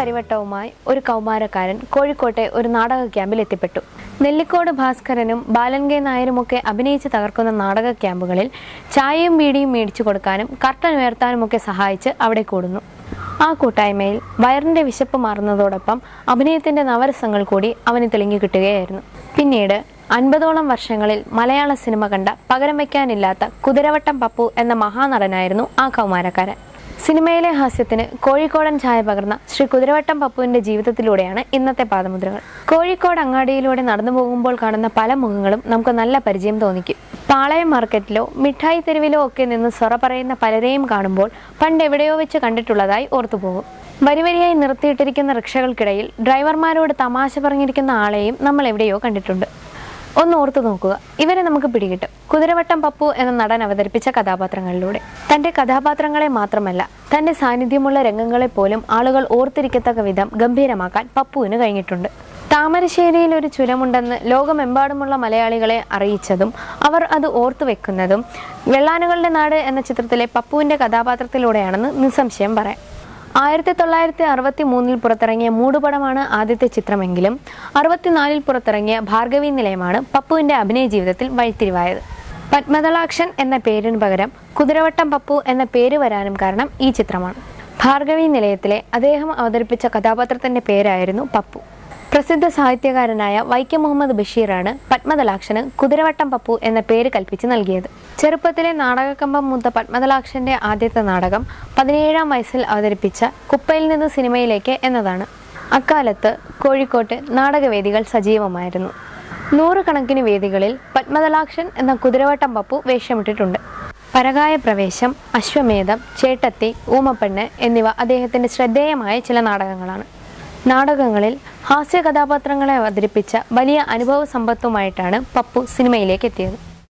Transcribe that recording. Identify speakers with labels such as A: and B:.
A: പരിവട്ടവുമായി ഒരു കൗമാരക്കാരൻ കോഴിക്കോട്ടെ ഒരു നാടക ക്യാമ്പിൽ എത്തിപ്പെട്ടു നെല്ലിക്കോട് ഭാസ്കരനും ബാലൻ കെ നായരുമൊക്കെ അഭിനയിച്ച് തകർക്കുന്ന നാടക ക്യാമ്പുകളിൽ ചായയും ബീഡിയും മേടിച്ചു കൊടുക്കാനും കർട്ടൻ ഉയർത്താനുമൊക്കെ സഹായിച്ച് അവിടെ കൂടുന്നു ആ കൂട്ടായ്മയിൽ വയറിന്റെ വിശപ്പ് മാറുന്നതോടൊപ്പം അഭിനയത്തിന്റെ നവരസങ്ങൾ കൂടി അവന് തെളിഞ്ഞു കിട്ടുകയായിരുന്നു പിന്നീട് അൻപതോളം വർഷങ്ങളിൽ മലയാള സിനിമ കണ്ട പകരം വയ്ക്കാനില്ലാത്ത കുതിരവട്ടം പപ്പു എന്ന മഹാനടനായിരുന്നു ആ കൗമാരക്കാരൻ സിനിമയിലെ ഹാസ്യത്തിന് കോഴിക്കോടൻ ഛായ പകർന്ന ശ്രീ കുതിരവട്ടം പപ്പുവിന്റെ ജീവിതത്തിലൂടെയാണ് ഇന്നത്തെ പാദമുദ്രകൾ കോഴിക്കോട് അങ്ങാടിയിലൂടെ നടന്നു പോകുമ്പോൾ കാണുന്ന പല മുഖങ്ങളും നമുക്ക് നല്ല പരിചയം തോന്നിക്കും പാളയം മാർക്കറ്റിലോ മിഠായി തെരുവിലോ ഒക്കെ നിന്ന് സൊറ പറയുന്ന പലരെയും കാണുമ്പോൾ പണ്ട് എവിടെയോ വെച്ച് കണ്ടിട്ടുള്ളതായി ഓർത്തുപോകും വരിവരിയായി നിർത്തിയിട്ടിരിക്കുന്ന റിക്ഷകൾക്കിടയിൽ ഡ്രൈവർമാരോട് തമാശ പറഞ്ഞിരിക്കുന്ന ആളെയും നമ്മൾ എവിടെയോ കണ്ടിട്ടുണ്ട് ഒന്ന് ഓർത്തു നോക്കുക ഇവരെ നമുക്ക് പിടികിട്ടും കുതിരവട്ടം പപ്പു എന്ന നടൻ അവതരിപ്പിച്ച കഥാപാത്രങ്ങളിലൂടെ തന്റെ കഥാപാത്രങ്ങളെ മാത്രമല്ല തന്റെ സാന്നിധ്യമുള്ള രംഗങ്ങളെ പോലും ആളുകൾ ഓർത്തിരിക്കത്തക്ക വിധം ഗംഭീരമാക്കാൻ പപ്പുവിന് കഴിഞ്ഞിട്ടുണ്ട് താമരശ്ശേരിയിൽ ഒരു ചുരമുണ്ടെന്ന് ലോകമെമ്പാടുമുള്ള മലയാളികളെ അറിയിച്ചതും അവർ അത് ഓർത്തു വെക്കുന്നതും വെള്ളാനുകളുടെ നാട് എന്ന ചിത്രത്തിലെ പപ്പുവിന്റെ കഥാപാത്രത്തിലൂടെയാണെന്ന് നിസ്സംശയം പറയാം ആയിരത്തി തൊള്ളായിരത്തി അറുപത്തി മൂന്നിൽ പുറത്തിറങ്ങിയ മൂടുപടമാണ് ആദ്യത്തെ ചിത്രമെങ്കിലും അറുപത്തിനാലിൽ പുറത്തിറങ്ങിയ ഭാർഗവി നിലയമാണ് പപ്പുവിന്റെ അഭിനയ ജീവിതത്തിൽ വഴിത്തിരിവായത് പത്മതളാക്ഷൻ എന്ന പേരിന് പകരം കുതിരവട്ടം പപ്പു എന്ന പേര് വരാനും കാരണം ഈ ചിത്രമാണ് ഭാർഗവി നിലയത്തിലെ അദ്ദേഹം അവതരിപ്പിച്ച കഥാപാത്രത്തിന്റെ പേരായിരുന്നു പപ്പു പ്രസിദ്ധ സാഹിത്യകാരനായ വൈക്കം മുഹമ്മദ് ബഷീറാണ് പത്മതലാക്ഷന് കുതിരവട്ടം പപ്പു എന്ന പേര് കൽപ്പിച്ച് നൽകിയത് ചെറുപ്പത്തിലെ നാടകക്കമ്പം മൂത്ത പത്മതലാക്ഷന്റെ ആദ്യത്തെ നാടകം പതിനേഴാം വയസ്സിൽ അവതരിപ്പിച്ച കുപ്പയിൽ നിന്ന് സിനിമയിലേക്ക് എന്നതാണ് അക്കാലത്ത് കോഴിക്കോട്ട് നാടകവേദികൾ സജീവമായിരുന്നു നൂറുകണക്കിന് വേദികളിൽ പത്മതലാക്ഷൻ എന്ന കുതിരവട്ടം പപ്പു വേഷമിട്ടിട്ടുണ്ട് പരകായ പ്രവേശം അശ്വമേധം ചേട്ടത്തി ഊമപ്പെണ്ണ് എന്നിവ അദ്ദേഹത്തിന്റെ ശ്രദ്ധേയമായ ചില നാടകങ്ങളാണ് നാടകങ്ങളിൽ ഹാസ്യ കഥാപാത്രങ്ങളെ അവതരിപ്പിച്ച വലിയ അനുഭവ സമ്പത്തുമായിട്ടാണ് പപ്പു സിനിമയിലേക്ക് എത്തിയത്